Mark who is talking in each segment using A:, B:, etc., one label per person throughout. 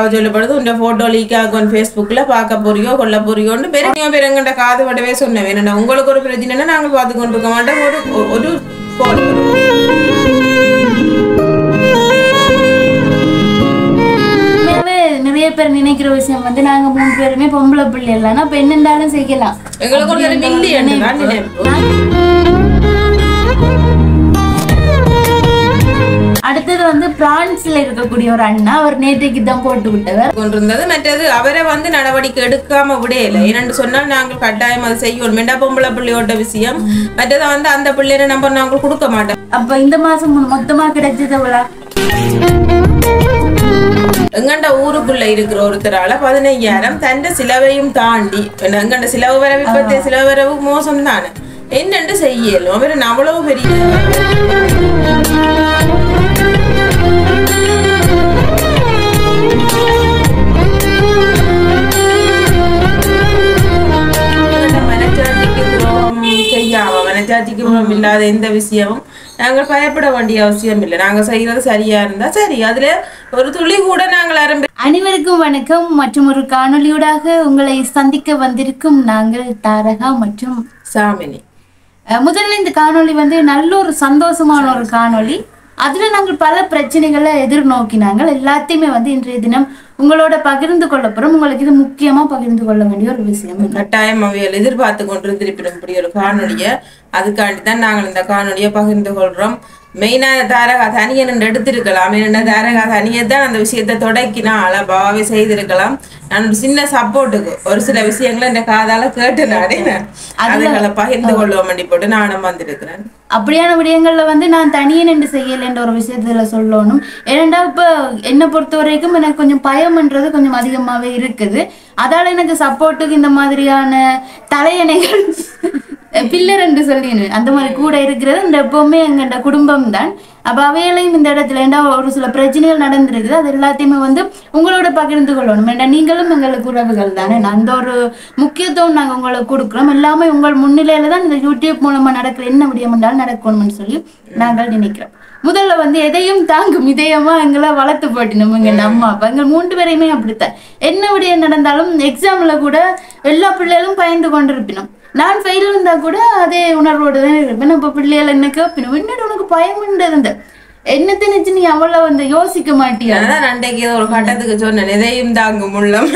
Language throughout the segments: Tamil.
A: சொல்லப்படுது உன் போட்டோ லீக் ஆகும் ஃபேஸ்புக்ல பார்க்க போறியோ கொல்ல போறியோன்னு பெரிய பெருங்கண்ட காது படவே சொன்னேன் என்னடா உங்களுக்கு ஒரு பிரச்சனைனா நாங்கள் பார்த்து கொண்டு இருக்க மாட்டோம் ஒரு ஒரு phone வரும்.
B: உண்மையாவே நிறைய பேர் நினைக்கிற விஷயம் வந்து நாங்க மூணு பேருமே பொம்பளை பிள்ளை இல்லைன்னா அப்ப என்னண்டாலும் செய்யலாம்
A: எங்களுக்கு ஒரு மில்லியன் தான் நினைப்பு
B: அடுத்தது வந்து பிரான்ஸ்ல இருக்கக்கூடிய ஒரு அண்ணா அவர் நேற்றைக்கு தான் போட்டு விட்டவர்
A: கொண்டிருந்தது மற்றது அவரை வந்து நடவடிக்கை எடுக்காம விடையில ஏனென்று சொன்னால் நாங்கள் கட்டாயம் அதை செய்வோம் மெண்டா பொம்பளை பிள்ளையோட விஷயம் மற்றது வந்து அந்த பிள்ளைய நம்பர் நாங்கள் கொடுக்க மாட்டோம்
B: அப்ப இந்த மாசம் மொ- மொத்தமா கிடைச்சது எவ்வளோ
A: எங்கண்ட ஊருக்குள்ள இருக்கிற ஒருத்தரால பதினைஞ்சாயிரம் தண்ட சிலவையும் தாண்டி எங்கண்ட சிலவு வரவு இப்பத்திய சிலவு வரவு மோசம் தானே என்னண்டு செய்யலும் அவர் அவ்வளவு பெரிய எங்கண்ட மனச்சாட்சிக்கு துரோகம் செய்யாம மனச்சாட்சிக்கு துரோகம் இல்லாத எந்த விஷயமும் நாங்கள் பயப்பட வேண்டிய அவசியம் இல்லை நாங்க செய்யறது சரியா இருந்தா சரி அதுல ஒரு துளி கூட நாங்கள் ஆரம்பி
B: அனைவருக்கும் வணக்கம் மற்றும் ஒரு காணொளியூடாக உங்களை சந்திக்க வந்திருக்கும் நாங்கள் தாரகா மற்றும்
A: சாமினி
B: அஹ், முதல்ல இந்த காணொளி வந்து நல்ல ஒரு சந்தோஷமான ஒரு காணொளி அதுல நாங்கள் பல பிரச்சனைகளை எதிர்நோக்கினாங்க எல்லாத்தையுமே வந்து இன்றைய தினம் உங்களோட பகிர்ந்து கொள்ள போறோம் உங்களுக்கு இது முக்கியமா பகிர்ந்து கொள்ள வேண்டிய ஒரு விஷயம்
A: கட்டாயம் அவைகள் எதிர்பார்த்து கொண்டிருந்திருப்பிடும் இப்படி ஒரு காணொளிய அதுக்காண்டி தான் நாங்கள் இந்த காணொளியை பகிர்ந்து கொள்றோம் மெயினா தாரகா தனியன் எடுத்திருக்கலாம் ஏன்னா தாரகா தனியை தான் அந்த விஷயத்தை தொடக்கினா அளபாவே செய்திருக்கலாம் நான் ஒரு சின்ன சப்போர்ட்டுக்கு ஒரு சில விஷயங்களை இந்த காதால கேட்டு நானே அதுகளை பகிர்ந்து கொள்வோம் பண்ணி போட்டு நானும் வந்திருக்கிறேன்
B: அப்படியான விடயங்கள்ல வந்து நான் தனியே நின்று செய்யலைன்ற ஒரு விஷயத்துல சொல்லணும் ஏனெண்டா இப்ப என்னை பொறுத்த வரைக்கும் எனக்கு கொஞ்சம் பயம்ன்றது கொஞ்சம் அதிகமாவே இருக்குது அதால எனக்கு சப்போர்ட்டுக்கு இந்த மாதிரியான தலையணைகள் பில்லர் என்று சொல்லினேன் அந்த மாதிரி கூட இருக்கிறது இந்த எப்பவுமே எங்கள்ட குடும்பம் தான் அப்ப அவைகளையும் இந்த இடத்துல ஏண்டா ஒரு சில பிரச்சனைகள் நடந்திருக்குது அது எல்லாத்தையுமே வந்து உங்களோட பகிர்ந்து கொள்ளணும் ஏண்டா நீங்களும் எங்களுக்கு உறவுகள் தானே அந்த ஒரு முக்கியத்துவம் நாங்க உங்களுக்கு கொடுக்குறோம் எல்லாமே உங்கள் முன்னிலையில தான் இந்த யூடியூப் மூலமா நடக்கிற என்ன விடயம் என்றாலும் நடக்கணும்னு சொல்லி நாங்கள் நினைக்கிறோம் முதல்ல வந்து எதையும் தாங்கும் இதயமா எங்களை வளர்த்து போட்டினோம் எங்க அம்மா அப்பா எங்க மூன்று பேரையுமே அப்படித்தான் என்ன விடயம் நடந்தாலும் எக்ஸாம்ல கூட எல்லா பிள்ளைகளும் பயந்து கொண்டிருப்பினோம் நான் ஃபெயில் இருந்தா கூட அதே உணர்வோடு தான் இருப்பேன் அப்ப பிள்ளைகள் என்ன கேட்பினோம் என்னடா உனக்கு பயம் இருந்த என்ன திணிச்சு நீ அவ்வளவு வந்து யோசிக்க மாட்டியா
A: அதான் அன்றைக்கு ஏதோ ஒரு கட்டத்துக்கு சொன்னேன் எதையும் தாங்கும் உள்ளம்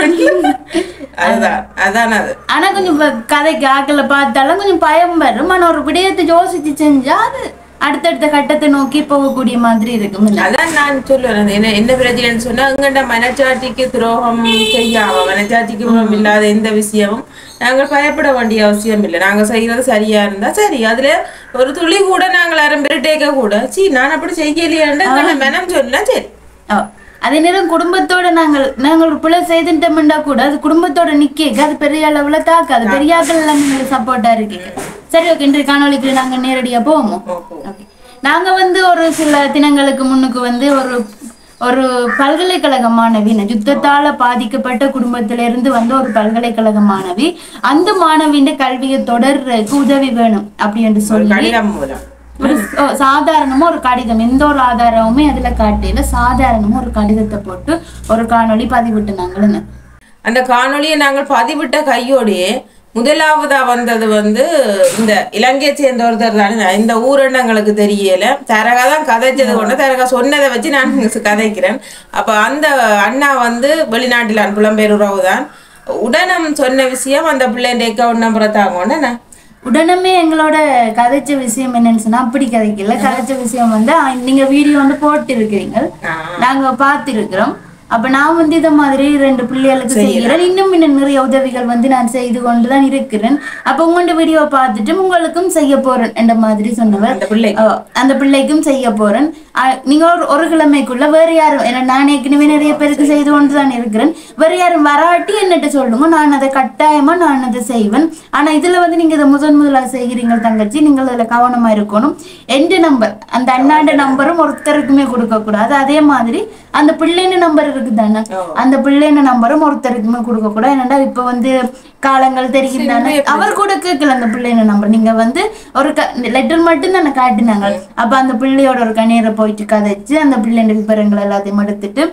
A: அதுதான் அதான் அது
B: ஆனா கொஞ்சம் ப- கதைக்கு ஆக்களை பார்த்தாலும் கொஞ்சம் பயம் வரும் ஆனா ஒரு விடயத்தை யோசிச்சு செஞ்சா அது அடுத்தடுத்த கட்டத்தை நோக்கி போகக்கூடிய மாதிரி இருக்கும் இல்ல?
A: அதான் நான் சொல்லுவேன் என்ன என்ன பிரச்சனைன்னு சொன்னா எங்கண்ட மனச்சாட்சிக்கு துரோகம் செய்யாம மனச்சாட்சிக்கு துரோகம் இல்லாத எந்த விஷயமும் நாங்கள் பயப்பட வேண்டிய அவசியம் இல்லை நாங்க செய்யறது சரியா இருந்தா சரி அதுல ஒரு துளி கூட நாங்கள் ஆரம்பிட்டேக்க கூட சீ நான் அப்படி செய்யலையாண்டா மனம் சொல்லலாம் சரி
B: ஓ. அதே நேரம் குடும்பத்தோட நாங்கள் நாங்கள் ஒரு பிள்ளை செய்துட்டோம்னா கூட அது குடும்பத்தோட நிக்க அது பெரிய அளவுல தாக்காது பெரிய ஆட்கள் எல்லாம் நீங்க சப்போர்ட்டா இருக்கீங்க சரி ஓகே இன்றைய காணொளிக்கு நாங்க நேரடியா போவோமோ ஓகே நாங்க வந்து ஒரு சில தினங்களுக்கு முன்னுக்கு வந்து ஒரு ஒரு பல்கலைக்கழக மாணவி யுத்தத்தால பாதிக்கப்பட்ட குடும்பத்தில இருந்து வந்த ஒரு பல்கலைக்கழக மாணவி அந்த மாணவியின் கல்வியை தொடர்றதுக்கு உதவி வேணும் அப்படி என்று சொல்லி
A: கடிதம் மூலம்
B: ஒரு ஓ, சாதாரணமா ஒரு கடிதம் எந்த ஒரு ஆதாரமுமே அதுல காட்டையில சாதாரணமா ஒரு கடிதத்தை போட்டு ஒரு காணொளி பதிவிட்டு நாங்களுங்க
A: அந்த காணொளியை நாங்கள் பதிவிட்ட கையோடையே முதலாவதா வந்தது வந்து இந்த இலங்கையை சேர்ந்த ஒருத்தர் தானே இந்த ஊரெண்ணங்களுக்கு தெரியல தரகா தான் கதைச்சது கொண்டு தரகா சொன்னதை வச்சு நான் கதைக்கிறேன் அப்ப அந்த அண்ணா வந்து வெளிநாட்டிலான் புலம்பெயர் உறவு தான் உடனம் சொன்ன விஷயம் அந்த பிள்ளைன்ற அக்கௌண்ட் நம்பரை தாங்கன்னு
B: உடனே எங்களோட கதைச்ச விஷயம் என்னன்னு சொன்னா அப்படி கதைக்கல கதைச்ச விஷயம் வந்து ஆ, நீங்க வீடியோ வந்து போட்டு இருக்கிறீங்க நாங்க பார்த்திருக்கிறோம் அப்ப நான் வந்து இத மாதிரி ரெண்டு பிள்ளைகளுக்கு செய்கிறேன் இன்னும் இன்னும் நிறைய உதவிகள் வந்து நான் செய்து கொண்டுதான் இருக்கிறேன் அப்ப உங்களோட வீடியோ பார்த்துட்டு உங்களுக்கும் செய்ய போறேன் என்ற மாதிரி சொன்னவர்
A: அந்த பிள்ளை
B: ஓ, அந்த பிள்ளைக்கும் செய்ய போறேன் அ, நீங்க ஒரு ஒரு கிழமைக்குள்ள வேற யாரும் ஏன்னா நான் ஏற்கனவே நிறைய பேருக்கு செய்து கொண்டு தான் இருக்கிறேன் வேற யாரும் வராட்டி என்னட்ட சொல்லுங்க நான் அதை கட்டாயமா நான் அதை செய்வேன் ஆனா இதுல வந்து நீங்க இதை முதன் முதலா செய்கிறீங்க தங்கச்சி நீங்கள் அதுல கவனமா இருக்கணும் எந்த நம்பர் அந்த அண்ணாண்ட நம்பரும் ஒருத்தருக்குமே கொடுக்க கூடாது அதே மாதிரி அந்த பிள்ளைன்னு நம்பர் இருக்குதானே அந்த பிள்ளைன்னு நம்பரும் ஒருத்தருக்குமே கொடுக்க கூடாது என்னடா இப்ப வந்து காலங்கள் தெரிகின்றன அவர் கூட கேட்கல அந்த பிள்ளைங்க நம்பர் நீங்க வந்து ஒரு லெட்டர் மட்டும் தானே காட்டினாங்க அப்ப அந்த பிள்ளையோட ஒரு கண்ணீரை போயிட்டு கதைச்சு அந்த பிள்ளைங்க விவரங்கள் எல்லாத்தையும் எடுத்துட்டு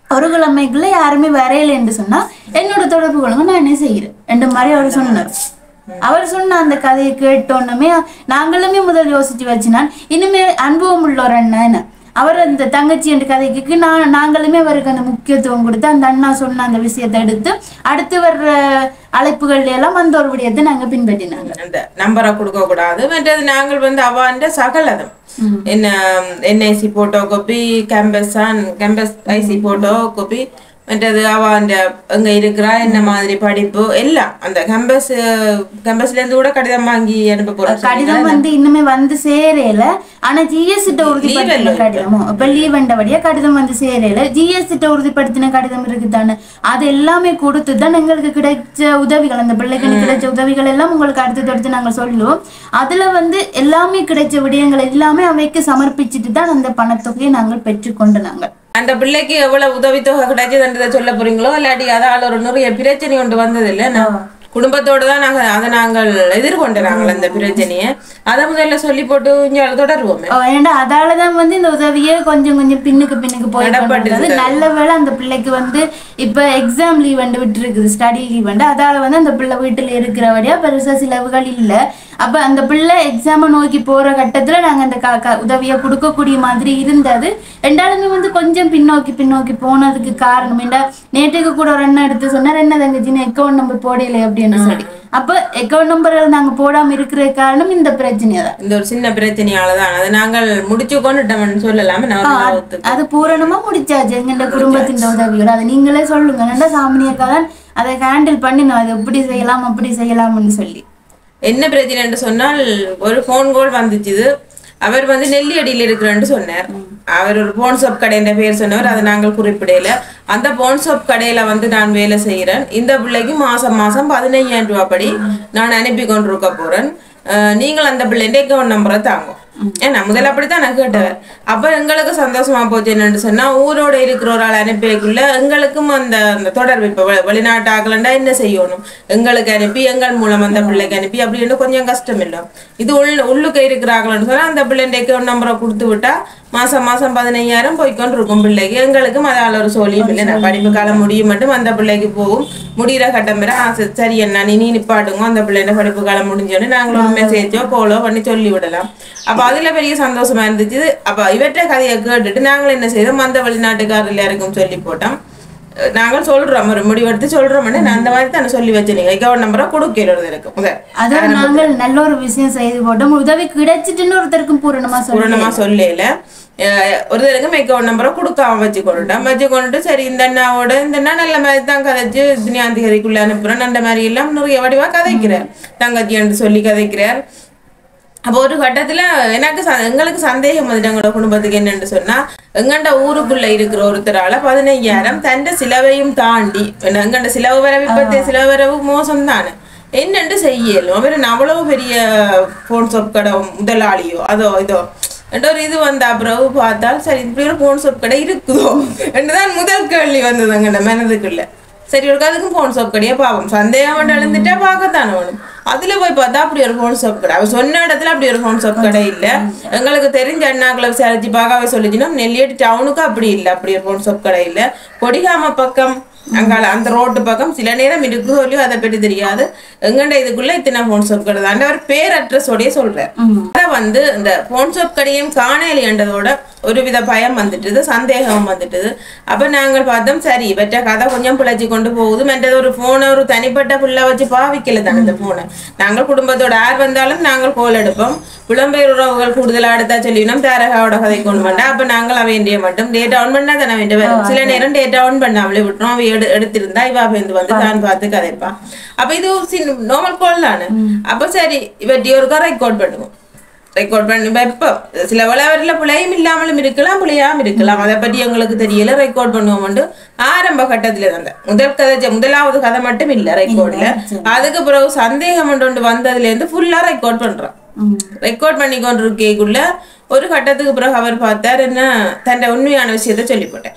B: ஒரு கிழமைக்குள்ள யாருமே வரையல என்று சொன்னா என்னோட தொடர்பு கொள்ளுங்க நான் என்ன செய்யறேன் என்ற மாதிரி அவர் சொன்னார் அவர் சொன்ன அந்த கதையை கேட்டோன்னுமே நாங்களுமே முதல் யோசிச்சு வச்சுனான் இனிமே அனுபவம் உள்ள ஒரு அண்ணா என்ன அவர் அந்த தங்கச்சி என்ற கதைக்கு நான் நாங்களுமே அவருக்கு அந்த முக்கியத்துவம் கொடுத்து அந்த அண்ணா சொன்ன அந்த விஷயத்தை எடுத்து அடுத்து வர்ற அழைப்புகள் எல்லாம் அந்த ஒரு விடயத்தை நாங்க பின்பற்றினாங்க
A: அந்த நம்பரை கொடுக்க கூடாது மற்றது நாங்கள் வந்து அவாண்ட சகலதம் என்ன NIC photocopy campus campus IC photocopy மற்றது அவாண்ட எங்க இருக்கிறா என்ன மாதிரி படிப்பு எல்லாம் அந்த கேம்பஸ் கேம்பஸ்ல இருந்து கூட கடிதம் வாங்கி அனுப்ப போறோம்
B: கடிதம் வந்து இன்னுமே வந்து சேரல ஆனா ஜிஎஸ் கிட்ட உறுதிப்படுத்தின கடிதமும் இப்ப லீவ் வந்தபடியா கடிதம் வந்து சேரல ஜிஎஸ் கிட்ட உறுதிப்படுத்தின கடிதம் இருக்குதானே அது எல்லாமே கொடுத்து தான் எங்களுக்கு கிடைச்ச உதவிகள் அந்த பிள்ளைக்கு கிடைச்ச உதவிகள் எல்லாம் உங்களுக்கு அடுத்து அடுத்து நாங்க சொல்லுவோம் அதுல வந்து எல்லாமே கிடைச்ச விடயங்கள் எல்லாமே அவைக்கு சமர்ப்பிச்சுட்டு தான் அந்த பணத்தொகையை நாங்கள் பெற்றுக்கொண்டு நாங்கள்
A: அந்த பிள்ளைக்கு எவ்வளவு உதவித்தொகை கிடைச்சதுன்றதை சொல்ல போறீங்களோ இல்லாட்டி அதால ஒரு நிறைய பிரச்சனை ஒன்று வந்தது இல்ல நான் குடும்பத்தோட தான் நாங்க அதை நாங்கள் எதிர்கொண்டு நாங்கள் அந்த பிரச்சனையை அதை முதல்ல சொல்லி போட்டு இங்க தொடருவோமே
B: ஓ, ஏன்டா அதாலதான் வந்து இந்த உதவியே கொஞ்சம் கொஞ்சம் பின்னுக்கு பின்னுக்கு போய் கொண்டிருந்தது. நல்ல வேளை அந்த பிள்ளைக்கு வந்து இப்ப எக்ஸாம் லீவ் வந்து விட்டு இருக்குது ஸ்டடி லீவ் வந்து அதால வந்து அந்த பிள்ளை வீட்டுல இருக்கிறபடியா பெருசா செலவுகள் இல்ல அப்ப அந்த பிள்ளை எக்ஸாமை நோக்கி போற கட்டத்துல நாங்க அந்த க- க- உதவியை கொடுக்கக்கூடிய மாதிரி இருந்தது ரெண்டாலுமே வந்து கொஞ்சம் பின்னோக்கி பின்னோக்கி போனதுக்கு காரணம் ஏண்டா நேற்றுக்கு கூட ஒரு அண்ணன் எடுத்து சொன்னார் என்ன தங்கச்சின்னு அக்கௌண்ட் நம்பர் போடல அப்படின்னு சொல்லி அப்ப அக்கௌண்ட் நம்பர் நாங்க போடாம இருக்கிற காரணம் இந்த பிரச்சனை தான்
A: இந்த ஒரு சின்ன பிரச்சனையால தான் அதை நாங்கள் முடிச்சு கொண்டுட்டோம்னு சொல்லலாம நான் ஒரு ஞாபகத்துக்கு.
B: அது பூரணமா முடிச்சாச்சு எங்க குடும்பத்தின் உதவியோட அதை நீங்களே சொல்லுங்க நல்லா சாமினியக்கா தான் அதை ஹேண்டில் பண்ணினோம் அது எப்படி செய்யலாம் அப்படி செய்யலாம்னு சொல்லி
A: என்ன பிரச்சனைன்னு சொன்னால் ஒரு ஃபோன் கால் வந்துச்சு அவர் வந்து நெல்லியடியில் இருக்கிறேன்னு சொன்னார் அவர் ஒரு போன் ஷாப் கடைன்ற பேர் சொன்னவர் அதை நாங்கள் குறிப்பிடல அந்த போன் ஷாப் கடையில வந்து நான் வேலை செய்கிறேன் இந்த பிள்ளைக்கு மாசம் மாசம் பதினையாயிரம் ரூபாய் படி நான் அனுப்பி கொண்டிருக்க போறேன் அஹ் நீங்கள் அந்த பிள்ளைன்ற அக்கௌண்ட் நம்பரை தாங்க ஏன்னா முதல்ல அப்படித்தான் நான் கேட்டவர் அப்ப எங்களுக்கு சந்தோஷமா போச்சு என்னன்னு சொன்னா ஊரோட இருக்கிற ஒரு ஆள் அனுப்பியக்குள்ள எங்களுக்கும் அந்த அந்த தொடர்பு இப்ப வெ- வெளிநாட்டு ஆகலண்டா என்ன செய்யணும் எங்களுக்கு அனுப்பி எங்கள் மூலம் அந்த பிள்ளைக்கு அனுப்பி அப்படின்னு கொஞ்சம் கஷ்டம் இல்லை இது உள்ள உள்ளுக்க இருக்கிறாங்கன்னு சொன்னா அந்த பிள்ளைண்ட அக்கௌண்ட் நம்பரை கொடுத்து விட்டா மாசம் மாசம் பதினையாயிரம் போய்க்கொண்டு இருக்கும் பிள்ளைக்கு எங்களுக்கும் அதால ஒரு சொல்லியும் இல்லை நான் படிப்பு காலம் முடியும் மட்டும் அந்த பிள்ளைக்கு போகும் முடிகிற கட்டம் பெற ஆ, சரி, சரி என்ன நீ நீ நிப்பாட்டுங்க அந்த பிள்ளைங்க படிப்பு காலம் முடிஞ்சோன்னு நாங்களும் ஒரு மெசேஜோ கோலோ பண்ணி சொல்லி விடலாம் அப்ப அதுல பெரிய சந்தோஷமா இருந்துச்சு அப்ப இவற்றை கதையை கேட்டுட்டு நாங்களும் என்ன செய்தோம் அந்த வெளிநாட்டுக்காரர் எல்லாருக்கும் சொல்லி போட்டோம் அஹ் நாங்கள் சொல்றோம் ஒரு முடிவெடுத்து சொல்றோம் நான் அந்த மாதிரி தானே சொல்லி வச்சிருங்க அக்கௌண்ட் நம்பரை கொடுக்கிறது இருக்கு முதல்
B: அதோட நாங்கள் நல்ல ஒரு விஷயம் செய்து போட்டோம் உதவி கிடைச்சிட்டுன்னு ஒருத்தருக்கும் பூரணமா சொல்லி
A: பூரணமா சொல்லல அஹ் ஒரு தடவை அக்கௌண்ட் நம்பரை கொடுக்காம வச்சு கொண்டுட்டோம் வச்சு கொண்டுட்டு சரி இந்த அண்ணாவோட இந்த அண்ணா நல்ல மாதிரி தான் கதைச்சு தினியாந்திகதிக்குள்ள அனுப்புறேன் அந்த மாதிரி எல்லாம் நிறைய வடிவா கதைக்கிறார் தங்கச்சி என்று சொல்லி கதைக்கிறார் அப்போ ஒரு கட்டத்துல எனக்கு ச- எங்களுக்கு சந்தேகம் வந்துட்டு எங்களோட குடும்பத்துக்கு என்னன்னு சொன்னா எங்கண்ட ஊருக்குள்ள இருக்கிற ஒருத்தரால பதினைஞ்சாயிரம் தண்ட சிலவையும் தாண்டி என்ன எங்கண்ட சிலவு வரவு இப்பத்திய சிலவு வரவு மோசம் தானே என்னண்டு செய்யலும் அவர் அவ்வளவு பெரிய போன் ஷாப் கடை முதலாளியோ அதோ இதோ என்ற ஒரு இது வந்த பிறகு பார்த்தால் சரி இப்படி ஒரு போன் ஷாப் கடை இருக்குதோ என்றுதான் முதல் கேள்வி வந்தது எங்கண்ட மனதுக்குள்ள சரி ஒரு அதுக்கும் போன் ஷாப் கடையே பாவம் சந்தேகம் மட்டும் எழுந்துட்டா பார்க்கத்தானே வேணும் அதுல போய் பார்த்தா அப்படி ஒரு போன் ஷாப் கடை அவ சொன்ன இடத்துல அப்படி ஒரு போன் ஷாப் கடை இல்ல எங்களுக்கு தெரிஞ்ச அண்ணாக்களை விசாரிச்சு பார்க்கவே சொல்லிச்சுன்னா நெல்லியடி டவுனுக்கு அப்படி இல்ல அப்படி ஒரு போன் ஷாப் கடை இல்ல கொடிகாம பக்கம் அங்கால அந்த ரோட்டு பக்கம் சில நேரம் இருக்கு சொல்லியோ அதை பற்றி தெரியாது எங்கண்ட இதுக்குள்ள இத்தனை போன் ஷாப் கடை தான் அவர் பேர் அட்ரஸோடய சொல்றார் அத வந்து இந்த போன் ஷாப் கடையும் காணலைன்றதோட ஒரு வித பயம் வந்துட்டுது சந்தேகம் வந்துட்டுது அப்ப நாங்கள் பார்த்தோம் சரி இவற்ற கதை கொஞ்சம் பிழைச்சி கொண்டு போகுது மற்றது ஒரு போனை ஒரு தனிப்பட்ட புள்ள வச்சு பாவிக்கல தானே இந்த போனை நாங்கள் குடும்பத்தோட யார் வந்தாலும் நாங்கள் கோல் எடுப்போம் புலம்பெயர் உறவுகள் கூடுதலா எடுத்தா சொல்லினோம் தாரகாவோட கதை கொண்டு வந்தா அப்ப நாங்கள் வேண்டிய மட்டும் டேட்டா ஆன் பண்ணா தானே வேண்டிய வரும் சில நேரம் டேட்டா ஆன் பண்ணாமலே விட்டுரும் அவ எடு எடுத்திருந்தா இவ வந்து வந்து தான் பார்த்து கதைப்பான் அப்ப இது நார்மல் கோல் தானே அப்ப சரி இவட்டி ஒரு ரெக்கார்ட் பண்ணுவோம் ரெக்கார்ட் பண்ணி வைப்போம் சில விளையாட்டுல பிழையும் இல்லாமலும் இருக்கலாம் பிழையாம இருக்கலாம் அதை பற்றி எங்களுக்கு தெரியல ரெக்கார்ட் பண்ணுவோம் ஆரம்ப கட்டத்துல இருந்த முதல் கதை முதலாவது கதை மட்டும் இல்ல ரெக்கார்ட்ல அதுக்கு பிறகு சந்தேகம் ஒன்று வந்ததுல இருந்து ஃபுல்லா ரெக்கார்ட் பண்றோம் ரெக்கார்ட் பண்ணி கொண்டு இருக்கேக்குள்ள ஒரு கட்டத்துக்கு பிறகு அவர் பார்த்தார் என்ன தன்னை உண்மையான விஷயத்த சொல்லி போட்டார்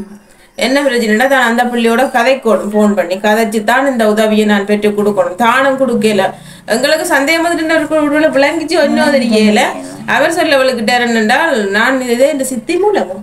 A: என்ன பிரச்சனைனா தான் அந்த பிள்ளையோட கதைக்கணும் ஃபோன் பண்ணி கதைச்சு தான் இந்த உதவியை நான் பெற்று கொடுக்கணும் தானும் கொடுக்கல எங்களுக்கு சந்தேகம் வந்துட்டு விளங்கிச்சு ஒன்றும் தெரியல அவர் சொல்ல விளக்கிட்டார் என்னென்றால் நான் இதே இந்த சித்தி மூலமும்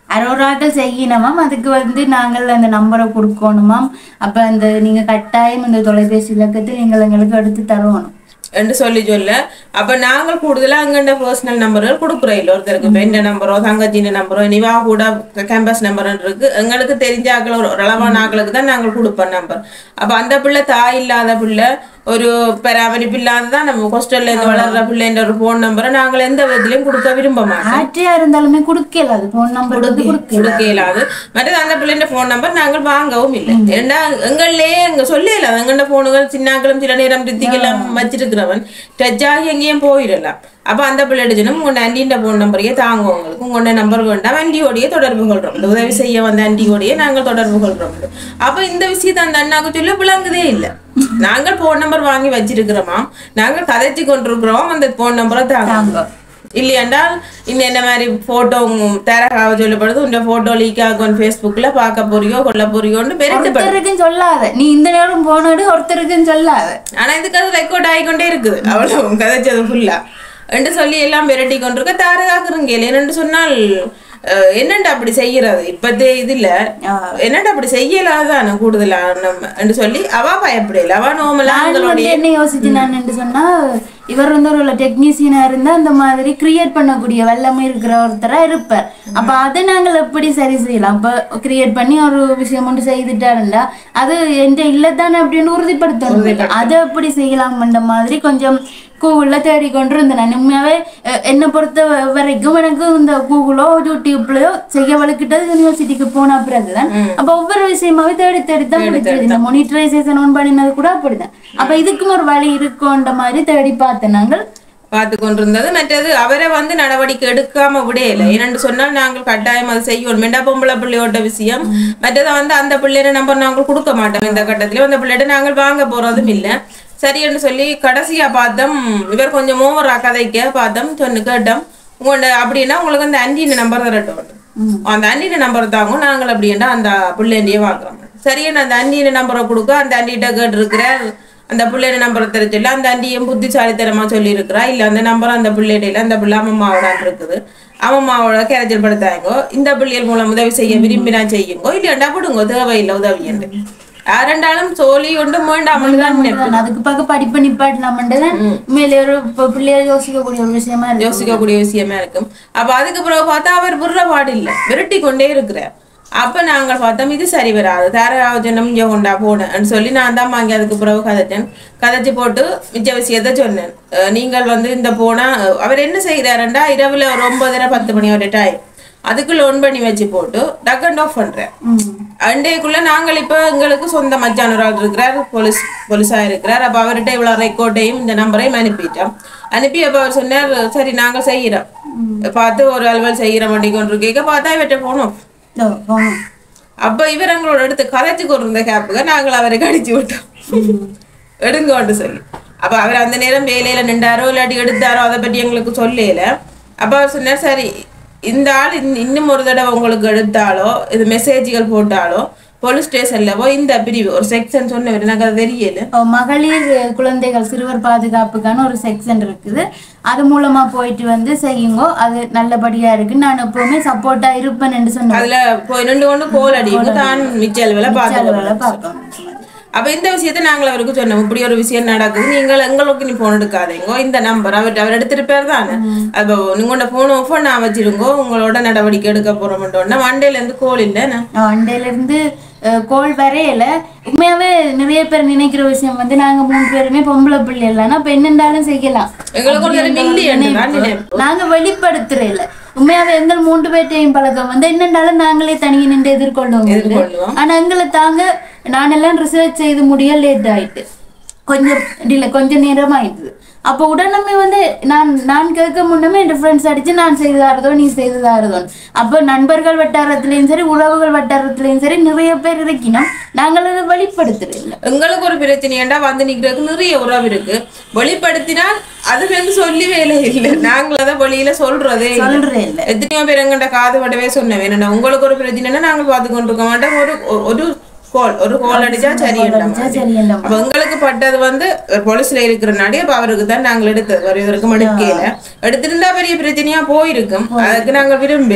B: அரோராக்கள் செய்யணுமாம் அதுக்கு வந்து நாங்கள் அந்த நம்பரை கொடுக்கணுமாம் அப்ப அந்த நீங்க கட்டாயம் அந்த தொலைபேசி இலக்கத்தை நீங்கள் எங்களுக்கு எடுத்து தரணும்
A: என்று சொல்லி சொல்ல அப்ப நாங்கள் கூடுதலா அங்கண்ட பர்சனல் நம்பர்கள் கொடுக்குறோம் இல்லை ஒருத்தருக்கு இப்ப எந்த நம்பரோ தங்கச்சின நம்பரோ நிவா கூட கேம்பஸ் நம்பர் இருக்கு எங்களுக்கு தெரிஞ்ச ஆக்கள் ஒரு அளவான ஆக்களுக்கு தான் நாங்கள் கொடுப்போம் நம்பர் அப்ப அந்த பிள்ளை தாய் இல்லாத பிள்ளை ஒரு பராமரிப்பு இல்லாததான் நம்ம ஹாஸ்டல்ல இருந்து வளர்ற பிள்ளைன்ற ஒரு போன் நம்பரை நாங்கள் எந்த விதத்திலையும் கொடுக்க விரும்ப மாட்டோம்
B: ஆட்சியா இருந்தாலுமே கொடுக்கல அது போன் நம்பர் வந்து கொடுக்க
A: கொடுக்க இயலாது மற்றது அந்த பிள்ளைன்ற போன் நம்பர் நாங்கள் வாங்கவும் இல்லை ஏன்னா எங்கள்லயே எங்க சொல்ல இயலாது எங்கண்ட போனுகள் சின்னாக்களும் சில நேரம் ரித்திக்கெல்லாம் வச்சிருக்கிறவன் டச் ஆகி எங்கேயும் போயிடலாம் அப்ப அந்த பிள்ளை சொன்னா உங்க ஆண்டின்ற போன் நம்பரையே தாங்க உங்களுக்கு உங்களோட நம்பர் வேண்டாம் ஆண்டியோடய தொடர்பு கொள்றோம் இந்த உதவி செய்ய வந்த ஆண்டியோடய நாங்கள் தொடர்பு கொள்றோம் அப்ப இந்த விஷயத்தை அந்த அண்ணாக்கு சொல்ல விளங்குதே இல்லை நாங்கள் போன் நம்பர் வாங்கி வச்சிருக்கிறோமா நாங்கள் கதைச்சு கொண்டிருக்கிறோம் அந்த போன் நம்பரை தாங்க இல்லையென்றால் இந்த என்ன மாதிரி போட்டோ தரகாவ சொல்லப்படுது உங்க போட்டோ லீக் ஆகும் ஃபேஸ்புக்ல பார்க்க போறியோ கொல்ல போறியோன்னு பெருட்டுப்படும்
B: ஒருத்தருக்கும் சொல்லாத நீ இந்த நேரம் போனோடு ஒருத்தருக்கும் சொல்லாத
A: ஆனா இதுக்கு அது ரெக்கார்ட் ஆகிக்கொண்டே இருக்குது அவ்வளவு கதைச்சது ஃபுல்லா என்று சொல்லி எல்லாம் விரட்டி கொண்டிருக்க தாரகாக்குறங்க என்னென்று சொன்னால் அஹ், என்னண்டா அப்படி செய்யறது இப்பத்தே இதுல என்னண்டா அப்படி செய்யலாதான கூடுதலா நம்ம என்று சொல்லி அவ பயப்படல அவ நோமலா
B: நான் வந்து என்ன யோசிச்சுனான்னு சொன்னா இவர் வந்து ஒரு டெக்னீசியனா இருந்தா அந்த மாதிரி கிரியேட் பண்ணக்கூடிய வல்லமை இருக்கிற ஒருத்தரா இருப்பார் அப்ப அதை நாங்கள் எப்படி சரி செய்யலாம் அப்ப கிரியேட் பண்ணி ஒரு விஷயம் ஒன்று செய்துட்டாருண்டா அது எந்த இல்லதானே அப்படின்னு உறுதிப்படுத்தணும் அதை எப்படி செய்யலாம்ன்ற மாதிரி கொஞ்சம் கூகுளில் தேடி கொண்டு இருந்தேன் நான் உண்மையாவே அஹ், என்னை பொறுத்த வரைக்கும் எனக்கு இந்த கூகுளோ யூடியூப்லயோ செய்ய வலுக்கிட்டது யூனிவர்சிட்டிக்கு போன பிறகுதான் அப்ப ஒவ்வொரு விஷயமாவே தேடி தேடி தான் பிடிச்சது இந்த மொனிட்டரைசேஷன் ஒன் பண்ணினது கூட அப்படிதான் அப்ப இதுக்கும் ஒரு வழி இருக்குன்ற மாதிரி தேடி பார்த்தேன் நாங்கள்
A: பார்த்து கொண்டிருந்தது மற்றது அவரை வந்து நடவடிக்கை எடுக்காம விடையில ஏனென்று சொன்னால் நாங்கள் கட்டாயம் அது செய்யணும் மெண்டா பொம்பளை பிள்ளையோட விஷயம் மற்றது வந்து அந்த பிள்ளைய நம்பர் நாங்கள் கொடுக்க மாட்டோம் இந்த கட்டத்திலயும் அந்த பிள்ளைகிட்ட நாங்கள் வாங்க போறதும் இல்லை சரி என்று சொல்லி கடைசியா பார்த்தோம் இவர் கொஞ்சம் ஓவரா கதைக்க பார்த்தோம் சொன்னு கேட்டோம் உங்களோட அப்படின்னா உங்களுக்கு அந்த அண்டின நம்பர் தரட்டும் அந்த அண்டின நம்பர் தாங்க நாங்கள் அப்படின்னா அந்த பிள்ளைண்டியே வாங்குறோம் சரியான அந்த அண்டின நம்பரை கொடுக்க அந்த அண்டிகிட்ட கேட்டிருக்கிற அந்த பிள்ளையோட நம்பரை தெரிய சொல்லி அந்த அண்டியும் புத்திசாலித்தனமா சொல்லி இருக்கிறா இல்ல அந்த நம்பர் அந்த பிள்ளையில அந்த பிள்ளை அம்மாவோட இருக்குது அம்மாவோட கேரக்டர் படுத்தாங்கோ இந்த பிள்ளைகள் மூலம் உதவி செய்ய விரும்பினா செய்யுங்கோ இல்லையாண்டா விடுங்கோ தேவையில்லை உதவி என்று யாரெண்டாலும் சோழி ஒன்று வேண்டாமல் தான் நினைப்பேன்
B: அதுக்கு பார்க்க படிப்பு நிப்பாட்டலாம்ன்றது தான் மேலே ஒரு இப்ப பிள்ளைகள் யோசிக்கக்கூடிய ஒரு விஷயமா இருக்கு
A: யோசிக்கக்கூடிய விஷயமா இருக்கும் அப்ப அதுக்கு பிறகு பார்த்தா அவர் விடுற பாடு இல்லை விரட்டி கொண்டே இருக்கிறார் அப்ப நாங்கள் பார்த்தோம் இது சரி வராது தாராஜனம் இங்க கொண்டா போனேன்னு சொல்லி நான் தான் வாங்கி அதுக்கு பிறகு கதைச்சேன் கதைச்சு போட்டு மிச்ச விஷயத்த சொன்னேன் அஹ் நீங்கள் வந்து இந்த போனா அஹ் அவர் என்ன செய்யறாருண்டா இரவுல ஒரு ஒன்பதரை பத்து மணி வரை டைம் அதுக்கு லோன் பண்ணி வச்சு போட்டு டக் அண்ட் ஆஃப் பண்றேன் அண்டேக்குள்ள நாங்கள் இப்ப எங்களுக்கு சொந்த மச்சான் ஒரு ஆள் இருக்கிறார் போலீஸ் போலீஸா இருக்கிறார் அப்ப அவர்கிட்ட இவ்வளவு ரெக்கார்டையும் இந்த நம்பரையும் அனுப்பிட்டோம் அனுப்பி அப்ப அவர் சொன்னார் சரி நாங்க செய்யறோம் பார்த்து ஒரு அலுவல் செய்யற மாட்டி கொண்டு கேட்க பார்த்தா இவர்கிட்ட போனோம்
B: இதோ, போங்க.
A: அப்ப இவர் எங்களோட எடுத்து கதைச்சு கொண்டிருந்த கேப்புக்கு நாங்கள் அவரை கடிச்சு விட்டோம் எடுங்கோன்னு சொல்லி அப்ப அவர் அந்த நேரம் வேலையில நின்றாரோ இல்லாட்டி எடுத்தாரோ அதை பற்றி எங்களுக்கு சொல்லல அப்ப அவர் சொன்னார் சரி இந்த ஆள் இன்னும் இன்னும் ஒரு தடவை உங்களுக்கு எடுத்தாலோ இது மெசேஜ்கள் போட்டாலோ போலீஸ் ஸ்டேஷன்ல போய் இந்த பிரிவு ஒரு செக்ஷன் சொன்னவர் எனக்கு அது தெரியல
B: இப்போ மகளிர் குழந்தைகள் சிறுவர் பாதுகாப்புக்கான ஒரு செக்ஷன் இருக்குது அது மூலமா போயிட்டு வந்து செய்யுங்க அது நல்லபடியா இருக்கு நான் எப்பவுமே சப்போர்ட்டா இருப்பேன் என்று சொன்னேன்
A: அதுல போய் நின்று கொண்டு கோல் அடியும் தான் மிச்ச அளவில் பார்த்து
B: வேலை பார்க்கணும்
A: அப்ப இந்த விஷயத்த நாங்கள் அவருக்கு சொன்னோம் இப்படி ஒரு விஷயம் நடக்குது நீங்கள் எங்களுக்கு நீ போன் எடுக்காதீங்கோ இந்த நம்பர் அவர் அவர் எடுத்திருப்பார் தானே அப்போ நீங்களோட போன் ஓப்பன் நான் வச்சிருங்கோ உங்களோட நடவடிக்கை எடுக்க போறோம்ட்டோன்னா மண்டேல இருந்து கோல் இல்லைன்னு
B: அண்டையில இருந்து அஹ், கோல் வரையில உண்மையாவே நிறைய பேர் நினைக்கிற விஷயம் வந்து நாங்க மூணு பேருமே பொம்பளை பிள்ளை இல்லைன்னா அப்ப என்னண்டாலும் செய்யலாம்
A: எங்களுக்கு ஒரு தடவை இல்லையே தான் நினைப்பு
B: நாங்க வெளிப்படுத்துறேன் உண்மையாவே எங்கள் மூன்று பேர்ட்டையும் பழக்கம் வந்து என்னண்டாலும் நாங்களே தனியே நின்று எதிர்கொள்ளுவோம்
A: எதிர்கொள்ளுவோம்.
B: ஆனா எங்களை தாங்க நானெல்லாம் ரிசர்ச் செய்து முடிய லேட் ஆயிட்டு கொஞ்சம் இல்லை கொஞ்சம் நேரம் ஆயிடுது அப்போ உடனே வந்து நான் நான் கேட்க முன்னமே என் ஃப்ரெண்ட்ஸ் அடிச்சு நான் செய்ததாரதோ நீ செய்ததாரதோ அப்போ நண்பர்கள் வட்டாரத்துலயும் சரி உறவுகள் வட்டாரத்துலயும் சரி நிறைய பேர் இருக்கணும் நாங்கள் அதை வெளிப்படுத்துறது இல்லை
A: எங்களுக்கு ஒரு பிரச்சனையாண்டா வந்து நிக்கிறதுக்கு நிறைய உறவு இருக்கு வெளிப்படுத்தினால் அது வந்து சொல்லி வேலை இல்லை நாங்கள் அதை வெளியில சொல்றதே இல்லை.
B: சொல்றேன் இல்லை
A: எத்தனையோ பேர் எங்கிட்ட காது படவே சொன்னேன் என்னடா உங்களுக்கு ஒரு பிரச்சனைனா நாங்கள் பார்த்து கொண்டு இருக்க மாட்டோம் ஒரு ஒரு கோல் ஒரு கோல் அடிச்சா சரி
B: சரி என்ன
A: அப்ப எங்களுக்கு பட்டது வந்து போலீஸ்ல இருக்கிறனாடி அப்ப அவருக்கு தான் நாங்கள் எடுத்தது ஒரு இதற்கும் எடுக்கல எடுத்திருந்தா பெரிய பிரச்சனையா போயிருக்கும் அதுக்கு நாங்க விரும்பல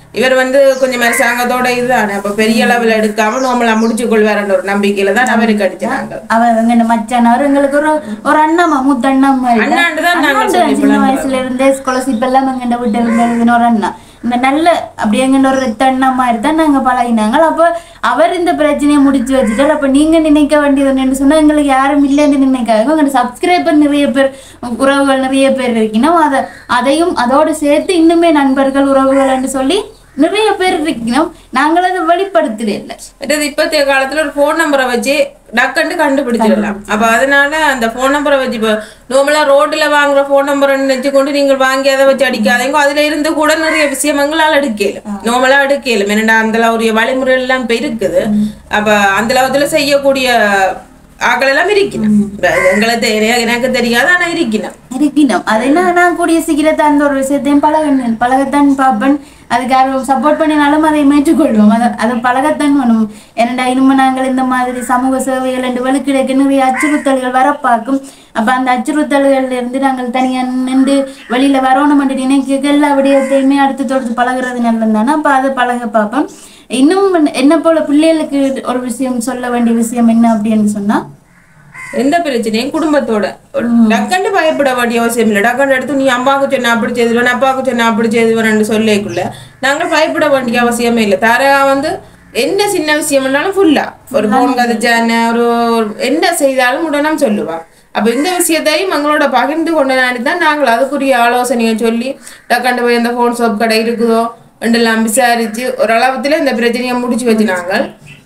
A: இவர் வந்து கொஞ்சம் அரசாங்கத்தோட இதுதானே அப்ப பெரிய அளவுல எடுக்காம நோமலா முடிச்சு கொள்வாருன்ற ஒரு நம்பிக்கையில தான் அவருக்கு அடிச்சாங்க
B: அவர் எங்க மச்சான் அவர் எங்களுக்கு ஒரு ஒரு அண்ணாமா மூத்த அண்ணா மாதிரி தான்.
A: அண்ணாண்டு தான் நாங்க
B: அண்ணாண்டு
A: சொல்லி
B: சின்ன வயசுல இருந்தே ஸ்காலர்ஷிப் எல்லாம் எங்கண்ட வீட்டு இருந்த ஒரு அண்ணா இந்த நல்ல அப்படி எங்கண்ட ஒரு ரத்த அண்ணா மாதிரி தான் நாங்க பழகினாங்க அப்போ அவர் இந்த பிரச்சனையை முடிச்சு வச்சுட்டார் அப்ப நீங்க நினைக்க வேண்டியது என்னன்னு சொன்னா எங்களுக்கு யாரும் இல்லைன்னு நினைக்காது உங்க சப்ஸ்கிரைபர் நிறைய பேர் உறவுகள் நிறைய பேர் இருக்கணும் அதை அதையும் அதோட சேர்த்து இன்னுமே நண்பர்கள் உறவுகள்னு சொல்லி நிறைய பேர் இருக்கணும் நாங்கள் அதை வெளிப்படுத்துறே இல்லை
A: மற்றது இப்பத்திய காலத்துல ஒரு ஃபோன் நம்பரை வச்சு டக்குன்ட்டு கண்டுபிடிச்சிடலாம் அப்ப அதனால அந்த ஃபோன் நம்பரை வச்சு இப்போ நார்மலா ரோட்ல வாங்குற ஃபோன் நம்பரை நினைச்சு கொண்டு நீங்கள் வாங்கி அதை வச்சு அடிக்காதீங்க அதுல இருந்து கூட நிறைய விஷயம் எங்களால் எடுக்கல நார்மலா எடுக்கல என்னடா அந்த ஒரு வழிமுறை எல்லாம் இப்ப இருக்குது அப்ப அந்த லவத்துல செய்யக்கூடிய ஆக்கள் எல்லாம் இருக்கணும் இப்ப எங்களுக்கு தெரிய- எனக்கு தெரியாது ஆனா இருக்கணும்
B: இருக்கணும் அது என்ன நான் கூடிய சீக்கிரத்தை அந்த ஒரு விஷயத்தையும் பழகணும் பழகத்தான் பார்ப்பேன் அதுக்கு யாரும் சப்போர்ட் பண்ணினாலும் அதை ஏற்றுக்கொள்வோம் அதை அதை பழகத்தான் வேணும் ஏனண்டா இனிமே நாங்கள் இந்த மாதிரி சமூக சேவைகள் என்று வெளிக்கிடைக்கு நிறைய அச்சுறுத்தல்கள் வர பார்க்கும் அப்ப அந்த அச்சுறுத்தல்கள்ல இருந்து நாங்கள் தனியா நின்று வெளியில வரணும் என்று நினைக்க எல்லா விடயத்தையுமே அடுத்து தொடர்ந்து பழகுறது நல்லது தானே அப்ப அதை பழக பார்ப்போம் இன்னும் என்ன போல பிள்ளைகளுக்கு ஒரு விஷயம் சொல்ல வேண்டிய விஷயம் என்ன அப்படின்னு சொன்னா
A: எந்த பிரச்சனையும் குடும்பத்தோட டக்கண்டு பயப்பட வேண்டிய அவசியம் இல்லை டக்கண்டு எடுத்து நீ அம்மாவுக்கு சொன்ன அப்படி செய்துவேன் அப்பாவுக்கு சொன்ன அப்படி செய்துவேன் சொல்லிக்குள்ள நாங்கள் பயப்பட வேண்டிய அவசியமே இல்லை தாரா வந்து என்ன சின்ன விஷயம்னாலும் ஃபுல்லா ஒரு போன் கதைச்சான ஒரு ஒரு என்ன செய்தாலும் உடனே சொல்லுவா அப்ப இந்த விஷயத்தையும் எங்களோட பகிர்ந்து கொண்டனாடி தான் நாங்கள் அதுக்குரிய ஆலோசனையை சொல்லி டக்கண்டு போய் இந்த ஃபோன் சோப் கடை இருக்குதோ என்றெல்லாம் விசாரிச்சு ஒரு அளவுல இந்த பிரச்சனையை முடிச்சு வச்சு நாங்கள்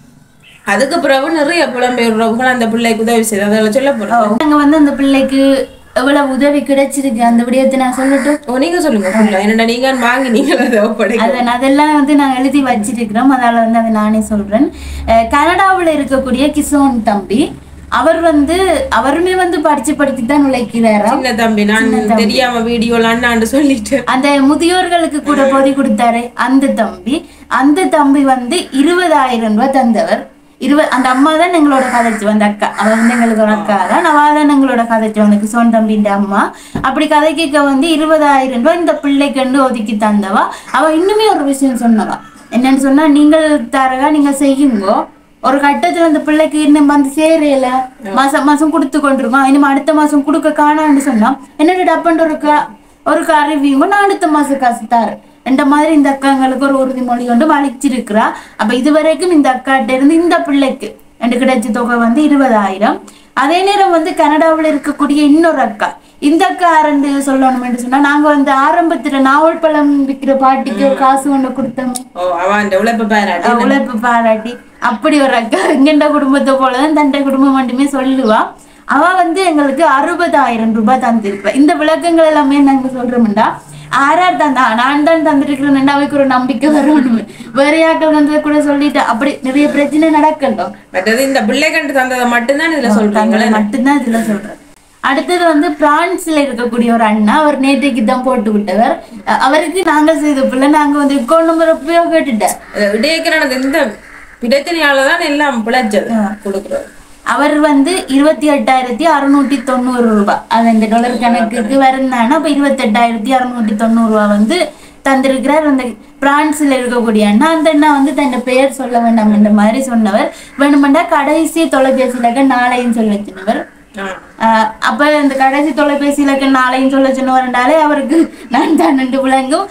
A: அதுக்கு பிறகு நிறைய புலம்பெயர் உறவுகள் அந்த பிள்ளைக்கு உதவி செய்து அதெல்லாம் சொல்ல போறோம்
B: நாங்க வந்து அந்த பிள்ளைக்கு எவ்வளவு உதவி கிடைச்சிருக்கு அந்த விடயத்தை நான் சொல்லட்டும்
A: ஓ நீங்க சொல்லுங்க full ஆ. என்னடா நீங்க வாங்கி நீங்க அதை ஒப்படைக்க
B: அதை நான் அதெல்லாம் வந்து நான் எழுதி வச்சிருக்கிறோம் அதால வந்து அதை நானே சொல்றேன் அஹ் கனடாவுல இருக்கக்கூடிய கிசோன் தம்பி அவர் வந்து அவருமே வந்து படிச்சு படிச்சு தான் உழைக்கிறாராம்
A: சின்ன தம்பி நான் தெரியாம வீடியோல அண்ணாண்டு சொல்லிட்டு
B: அந்த முதியோர்களுக்கு கூட பொதி கொடுத்தாரு அந்த தம்பி அந்த தம்பி வந்து இருபதாயிரம் ரூபாய் தந்தவர் இருபது அந்த அம்மா தான் எங்களோட கதைச்சு வந்த அக்கா அவ வந்து எங்களுக்கு ஒரு அக்கா தான் அவ தான் எங்களோட கதைச்சு வந்து சோன் தம்பின்ற அம்மா அப்படி கதை கேட்க வந்து இருபதாயிரம் ரூபாய் இந்த பிள்ளைக்கு ஒதுக்கி தந்தவா அவ இன்னுமே ஒரு விஷயம் சொன்னவா என்னன்னு சொன்னா நீங்கள் தரகா நீங்க செய்யுங்கோ ஒரு கட்டத்துல அந்த பிள்ளைக்கு இன்னும் வந்து சேரையில மாசம் மாசம் கொடுத்து கொண்டிருக்கோம் இனிமே அடுத்த மாசம் கொடுக்க காணான்னு சொன்னா என்னோட டப்பன்ற ஒரு கா ஒரு கருவியும் நான் அடுத்த மாசம் காசு தரேன் இந்த மாதிரி இந்த அக்காங்களுக்கு ஒரு உறுதிமொழி கொண்டு அளிச்சிருக்கிறா அப்ப இதுவரைக்கும் இந்த அக்காட்ட இருந்து இந்த பிள்ளைக்கு எனக்கு கிடைச்ச தொகை வந்து இருபதாயிரம் அதே நேரம் வந்து கனடாவுல இருக்கக்கூடிய இன்னொரு அக்கா இந்த அக்கா ஆரண்டு சொல்லணும் என்று சொன்னா நாங்க வந்து ஆரம்பத்துல நாவல் பழம் விற்கிற பாட்டிக்கு ஒரு காசு ஒண்ணு கொடுத்தோம்
A: ஓ அவன் அந்த உழைப்பு பாராட்டி
B: உழைப்பு பாராட்டி அப்படி ஒரு அக்கா எங்கண்ட குடும்பத்தை போலதான் தண்டை குடும்பம் மட்டுமே சொல்லுவா அவ வந்து எங்களுக்கு அறுபதாயிரம் ரூபாய் தந்திருப்பா இந்த விளக்கங்கள் எல்லாமே நாங்க சொல்றோம்டா ஆறார் தந்தா நான் தான் தந்திருக்கிறேன் அவைக்கு ஒரு நம்பிக்கை வரணும் வேற யாக்கள் வந்ததை கூட சொல்லிட்டு அப்படி நிறைய பிரச்சனை நடக்கட்டும்
A: மற்றது இந்த பிள்ளை கண்டு தந்ததை மட்டும்தான் இதுல சொல்றாங்களே
B: மட்டும்தான் இதுல சொல்றேன் அடுத்தது வந்து பிரான்ஸ்ல இருக்கக்கூடிய ஒரு அண்ணா அவர் நேற்றைக்கு தான் போட்டு விட்டவர் அஹ் அவருக்கு நாங்க செய்த பிள்ளை நாங்க வந்து அக்கௌண்ட் நம்பர் எப்பயோ கேட்டுட்டேன்
A: இடையக்கிறான இந்த பிரச்சனையால தான் எல்லாம் பிழைச்சது கொடுக்குறது
B: அவர் வந்து இருபத்தி எட்டாயிரத்தி அறுநூத்தி தொண்ணூறு ரூபாய் அது இந்த டாலர் கணக்குக்கு வருந்தானா அப்ப இருபத்தி எட்டாயிரத்தி அறுநூத்தி தொண்ணூறு ரூபாய் வந்து தந்திருக்கிறார் அந்த பிரான்ஸ்ல இருக்கக்கூடிய அண்ணா அந்த அண்ணா வந்து தன் பெயர் சொல்ல வேண்டாம் என்ற மாதிரி சொன்னவர் வேணுமெண்டா கடைசி தொலைபேசியில நாளையும் சொல்ல வச்சினவர்
A: ஆ.
B: ஆஹ் அப்ப இந்த கடைசி தொலைபேசி இலக்கு நாளையும் சொல்ல சொன்னவர்னாலே அவருக்கு நான் தான் நின்று விளங்கும்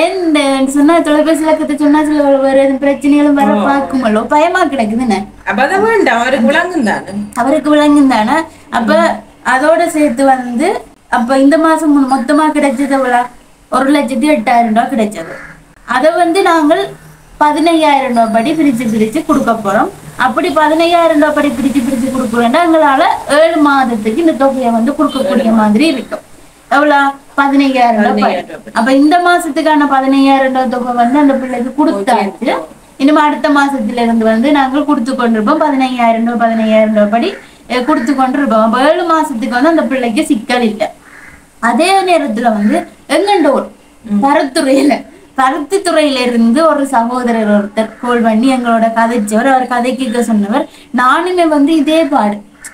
B: ஏன் சொன்னா தொலைபேசி இலக்கத்தை சொன்னா சில வேற எதுவும் பிரச்சனைகளும் வர பார்க்குமல்லோ பயமா கிடக்குதுன்னு
A: அப்ப அதை வேண்டாம் அவருக்கு விளங்கும் தானே
B: அவருக்கு விளங்கும் தானே அப்ப அதோட சேர்த்து வந்து அப்ப இந்த மாசம் மொ- மொத்தமா கிடைச்சது எவ்வளோ ஒரு லட்சத்தி எட்டாயிரம் ரூபாய் கிடைச்சது அதை வந்து நாங்கள் பதினையாயிரம் ரூபாய் படி பிரிச்சு பிரிச்சு கொடுக்க போறோம் அப்படி பதினையாயிரம் ரூபாய் படி பிரிச்சு பிரிச்சு கொடுக்குறோம்னா எங்களால ஏழு மாதத்துக்கு இந்த தொகையை வந்து கொடுக்கக்கூடிய மாதிரி இருக்கும் எவ்வளவு பதினையாயிரம் ரூபாய்
A: பதினையாயிரம் ரூபாய்.
B: அப்ப இந்த மாசத்துக்கான பதினையாயிரம் ரூபாய் தொகை வந்து அந்த பிள்ளைக்கு கொடுத்தாச்சு இனிமே அடுத்த மாசத்துல இருந்து வந்து நாங்கள் கொடுத்து கொண்டிருப்போம் பதினையாயிரம் ரூபாய் பதினையாயிரம் ரூபாய் படி அஹ், கொடுத்து கொண்டிருப்போம் அப்ப ஏழு மாசத்துக்கு வந்து அந்த பிள்ளைக்கு சிக்கல் இல்லை அதே நேரத்துல வந்து எங்கண்ட ஊர் பருத்துறையில பருத்தித்துறையில இருந்து ஒரு சகோதரர் ஒருத்தர் கோல் பண்ணி எங்களோட கதைச்சவர் அவர் கதை கேட்க சொன்னவர் நானுமே வந்து இதே பாடு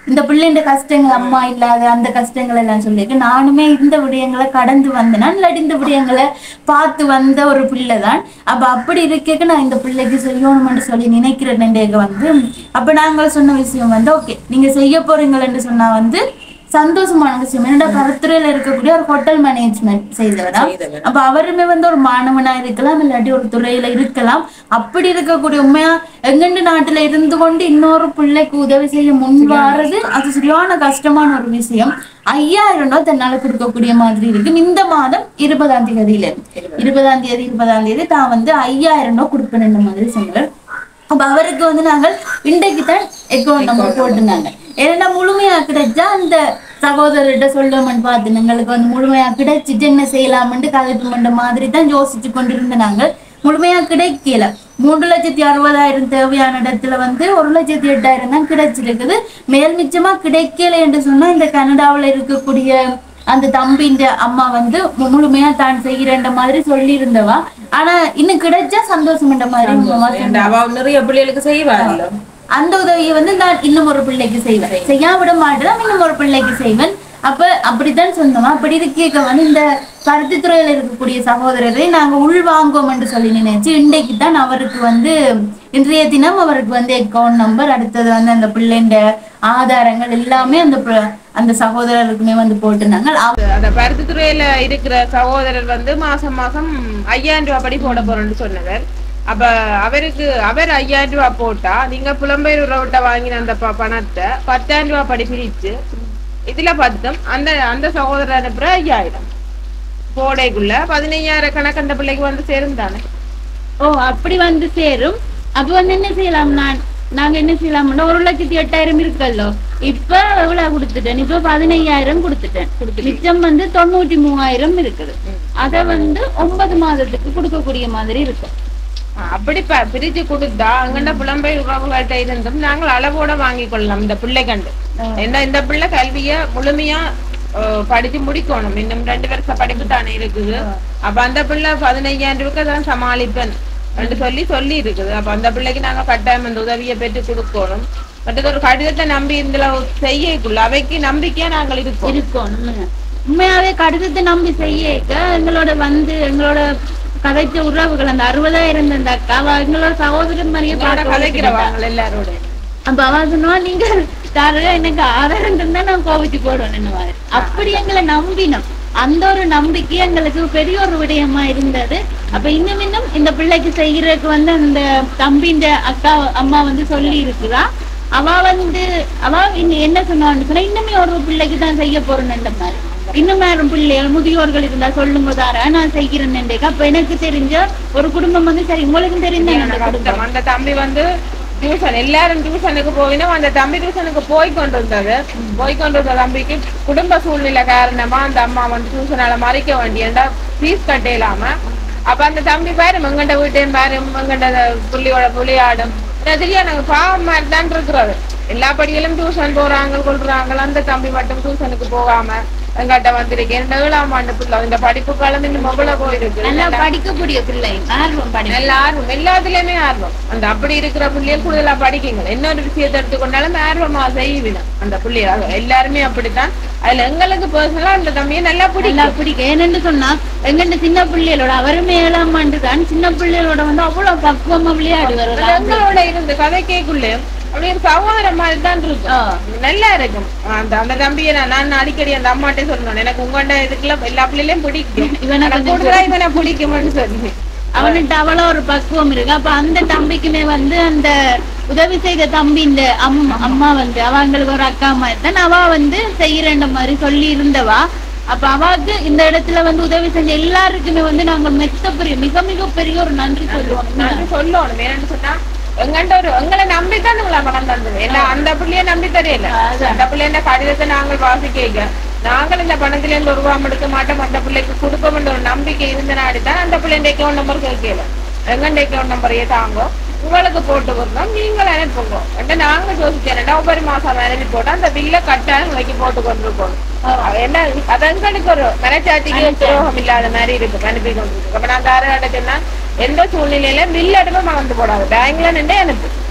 B: இந்த பிள்ளைன்ற கஷ்டங்கள் அம்மா இல்லாத அந்த கஷ்டங்கள் எல்லாம் சொல்லிட்டு நானுமே இந்த விடயங்களை கடந்து வந்தேனா இல்லாட்டி இந்த விடயங்களை பார்த்து வந்த ஒரு பிள்ளை தான் அப்ப அப்படி இருக்க நான் இந்த பிள்ளைக்கு செய்யணும்னு சொல்லி நினைக்கிறேன் வந்து அப்ப நாங்கள் சொன்ன விஷயம் வந்து ஓகே நீங்க செய்ய போறீங்கன்னு சொன்னா வந்து சந்தோஷமான விஷயம் என்னோட கருத்துறையில இருக்கக்கூடிய ஒரு ஹோட்டல் மேனேஜ்மெண்ட் செய்தவரா
A: செய்தவர்.
B: அப்ப அவருமே வந்து ஒரு மாணவனா இருக்கலாம் இல்லாட்டி ஒரு துறையில இருக்கலாம் அப்படி இருக்கக்கூடிய உண்மையா எங்கெண்டு நாட்டுல இருந்து கொண்டு இன்னொரு பிள்ளைக்கு உதவி செய்ய முன் வாரது அது சரியான கஷ்டமான ஒரு விஷயம் ஐயாயிரம் ரூபாய் தன்னால கொடுக்கக்கூடிய மாதிரி இருக்கு இந்த மாதம் இருபதாம் தேதியில இருபதாம் தேதி இருபதாம் தேதி தான் வந்து ஐயாயிரம் ரூபாய் கொடுப்பேன் மாதிரி சொன்னார் அப்ப அவருக்கு வந்து நாங்கள் இன்றைக்கு தான் அக்கௌண்ட் நம்பர் போட்டுருந்தாங்க ஏன்னா முழுமையா கிடைச்சா அந்த சகோதரர்கிட்ட சொல்லுவோம்னு பார்த்து எங்களுக்கு வந்து முழுமையா கிடைச்சிட்டு என்ன செய்யலாம்னு கதைப்பு மண்ட மாதிரி தான் யோசிச்சு கொண்டிருந்த நாங்கள் முழுமையா கிடைக்கல மூன்று லட்சத்தி அறுபதாயிரம் தேவையான இடத்துல வந்து ஒரு லட்சத்தி எட்டாயிரம் தான் கிடைச்சிருக்குது மேல் மிச்சமா கிடைக்கல என்று சொன்னா இந்த கனடாவுல இருக்கக்கூடிய அந்த தம்பின்ற அம்மா வந்து மு- முழுமையா தான் செய்கிறன்ற மாதிரி சொல்லி இருந்தவா ஆனா இன்னும் கிடைச்சா சந்தோஷம்ன்ற மாதிரி உண்மைமா
A: ஏன்டா, அவ நிறைய பிள்ளைகளுக்கு செய்வாள்ல
B: அந்த உதவியை வந்து நான் இன்னும் ஒரு பிள்ளைக்கு செய்வேன் செய்யாம விட மாட்டேன் இன்னும் ஒரு பிள்ளைக்கு செய்வேன் அப்ப அப்படித்தான் சொந்தமா அப்படி இருக்க வந்து இந்த பருத்தி துறையில இருக்கக்கூடிய சகோதரரை நாங்க உள் வாங்குவோம் என்று சொல்லி நினைச்சு இன்றைக்கு தான் அவருக்கு வந்து இன்றைய தினம் அவருக்கு வந்து அக்கௌண்ட் நம்பர் அடுத்தது வந்து அந்த பிள்ளைண்ட ஆதாரங்கள் எல்லாமே அந்த ப- அந்த சகோதரருக்குமே வந்து போட்டிருந்தாங்க அவ-
A: அந்த பருத்தி துறையில இருக்கிற சகோதரர் வந்து மாசம் மாசம் ஐயாயிரம் ரூபாய் படி போட போறேன்னு சொன்னவர் அப்ப அவருக்கு அவர் ஐயாயிரம் ரூபாய் போட்டா நீங்க புலம்பெயர் உறவுட்ட வாங்கின அந்த ப- பணத்தை பத்தாயிரம் ரூபாய் படி பிரிச்சு இதுல பத்தம் அந்த அந்த சகோதரர் அனுப்புற ஐயாயிரம் போடைக்குள்ள பதினையாயிரம் கணக்கு அந்த பிள்ளைக்கு வந்து சேரும் தானே
B: ஓ அப்படி வந்து சேரும் அப்ப வந்து என்ன செய்யலாம் நான் நாங்க என்ன செய்யலாம்னா ஒரு லட்சத்தி எட்டாயிரம் இருக்கல்லோ இப்ப எவ்வளவு கொடுத்துட்டேன் இப்ப பதினையாயிரம் கொடுத்துட்டேன் மிச்சம் வந்து தொண்ணூற்றி மூவாயிரம் இருக்குது அத வந்து ஒன்பது மாதத்துக்கு கொடுக்கக்கூடிய மாதிரி இருக்கும்
A: ஆ, அப்படி ப- பிரிச்சு கொடுத்தா அங்கண்ட புலம்பெயர் உறவுகள்கிட்ட இருந்தும் நாங்கள் அளவோட வாங்கி கொள்ளலாம் இந்த பிள்ளை கண்டு ஏன்னா இந்த பிள்ளை கல்விய முழுமையா அஹ், படிச்சு முடிக்கணும் இன்னும் ரெண்டு வருஷம் படிப்பு தானே இருக்குது அப்ப அந்த பிள்ளை பதினைஞ்சாயிரம் ரூபாய்க்கு தான் சமாளிப்பேன் என்று சொல்லி சொல்லி இருக்குது அப்ப அந்த பிள்ளைக்கு நாங்க கட்டாயம் அந்த உதவியை பெற்று கொடுக்கணும் மற்றது ஒரு கடிதத்தை நம்பி இதுல செய்யக்குள்ள அவைக்கு நம்பிக்கையா நாங்கள் இருக்கோம்
B: இருக்கும் உண்மையா. உண்மையாவே கடிதத்தை நம்பி செய்ய எங்களோட வந்து எங்களோட கதைச்ச உறவுகள் அந்த அறுபதாயிரம் அந்த அக்கா அவ எங்களோட சகோதரன் மாதிரியே
A: எங்களோட
B: பார்க்க
A: கலைக்கிறவாங்க எல்லாரோட
B: அப்ப அவ சொன்னா நீங்க தர எனக்கு ஆதாரம் இருந்தா நான் கோவிச்சு போடுவேன் என்ன மாதிரி அப்படி எங்களை நம்பினோம் அந்த ஒரு நம்பிக்கை எங்களுக்கு பெரிய ஒரு விடயமா இருந்தது அப்ப இன்னும் இன்னும் இந்த பிள்ளைக்கு செய்யறதுக்கு வந்து அந்த தம்பின்ற அக்கா அம்மா வந்து சொல்லி இருக்குதா அவ வந்து அவ இன்னும் என்ன சொன்னான்னு சொன்னா இன்னுமே ஒரு பிள்ளைக்கு தான் செய்ய போறேன்னு மாதிரி இன்னும் யாரும் பிள்ளைகள் முதியோர்கள் இருந்தா சொல்லுங்க தாரா நான் செய்கிறேன் அப்ப எனக்கு தெரிஞ்ச ஒரு குடும்பம் வந்து சரி உங்களுக்கும் தெரிந்த அந்த குடும்பம்
A: கஷ்டம். அந்த தம்பி வந்து டியூஷன் எல்லாரும் டியூஷனுக்கு போயினோம் அந்த தம்பி டியூஷனுக்கு போய் கொண்டு வந்தது போய் கொண்டு வந்த தம்பிக்கு குடும்ப சூழ்நிலை காரணமா அந்த அம்மா வந்து டியூஷனால மறைக்க வேண்டியண்டா ஃபீஸ் கட்ட இல்லாம அப்ப அந்த தம்பி பாரு எங்கண்ட வீட்டையும் பாரு எங்கண்ட புள்ளியோட புள்ளியாடும் தெரியா நாங்க பாவம் மாதிரி தான் இருக்கிறது எல்லா படிகளும் டியூஷன் போறாங்க கொள்றாங்க அந்த தம்பி மட்டும் டியூஷனுக்கு போகாம எங்கிட்ட வந்திருக்கேன் இந்த ஏழாம் ஆண்டு பிள்ளை இந்த படிப்பு காலம் இன்னும் எவ்வளவு போயிருக்கு
B: நல்லா படிக்கக்கூடிய பிள்ளை ஆர்வம் படி
A: நல்ல ஆர்வம் எல்லாத்துலயுமே ஆர்வம் அந்த அப்படி இருக்கிற பிள்ளைகள் கூடுதலா படிக்குங்க இன்னொரு விஷயத்தை எடுத்துக்கொண்டாலும் ஆர்வமா செய்விடும் அந்த பிள்ளைகள் எல்லாருமே அப்படித்தான் அதுல எங்களுக்கு பர்சனலா அந்த தம்பியை நல்லா
B: நல்லா
A: பிடிக்கும்
B: பிடிக்கும் ஏன்னு சொன்னா எங்கிட்ட சின்ன பிள்ளைகளோட அவருமே ஏழாம் ஆண்டு தான் சின்ன பிள்ளைகளோட வந்து அவ்வளவு பக்குவமா விளையாடுவார்
A: அது எங்களோட இருந்து கதை கேக்குள்ள அப்படியே ஒரு சகோதரம் மாதிரி தான் இருக்கும் நல்லா இருக்கும் அந்த அந்த தம்பியை நான் நான் அடிக்கடி அந்த அம்மாட்டே சொல்லணும் எனக்கு உங்கள்ட்ட இதுக்குள்ள எல்லா பிள்ளைகளையும் பிடிக்கும்
B: இவனை
A: ஆனா கூடுதலா இவனை பிடிக்கும்னு சொல்லி
B: அவன்கிட்ட அவ்வளவு ஒரு பக்குவம் இருக்கு அப்ப அந்த தம்பிக்குமே வந்து அந்த உதவி செய்த தம்பி இந்த அம்மா அம்மா வந்து அவங்களுக்கு ஒரு அக்கா மாதிரி தான் அவ வந்து செய்யறன்ற மாதிரி சொல்லி இருந்தவா அப்ப அவாக்கு இந்த இடத்துல வந்து உதவி செஞ்ச எல்லாருக்குமே வந்து நாங்க மெத்த பெரிய மிக மிக பெரிய ஒரு நன்றி சொல்லுவோம்
A: நன்றி சொல்லணும் ஏன்னு சொன்னா எங்கள்ட்ட ஒரு எங்களை நம்பித்தான் உங்களை பணம் தந்தது ஏன்னா அந்த பிள்ளைய நம்பி தெரியல அந்த பிள்ளைய கடிதத்தை நாங்கள் வாசிக்க நாங்கள் இந்த பணத்துல இருந்து ஒரு ரூபாய் எடுக்க மாட்டோம் அந்த பிள்ளைக்கு கொடுப்போம்ன்ற ஒரு நம்பிக்கை இருந்த நாடிதான் அந்த பிள்ளைங்க அக்கௌண்ட் நம்பர் கேட்கல எங்கண்ட அக்கௌண்ட் நம்பரையே தாங்கோ உங்களுக்கு போட்டு வரணும் நீங்கள் அனுப்புங்க என்ன நாங்க யோசிச்சேன் ஒவ்வொரு மாசம் அனுப்பி போட்டா அந்த பில்லை கட்டாயம் உங்களுக்கு போட்டு கொண்டிருக்கோம் என்ன அது எங்களுக்கு ஒரு மனச்சாட்சிக்கு துரோகம் இல்லாத மாதிரி இருக்கு அனுப்பி கொண்டிருக்கு அப்ப நான் தாராட்ட சொன்னா எந்த சூழ்நிலையில பில் அடுப்ப மறந்து போடாது பேங்க்ல நின்று அனுப்பு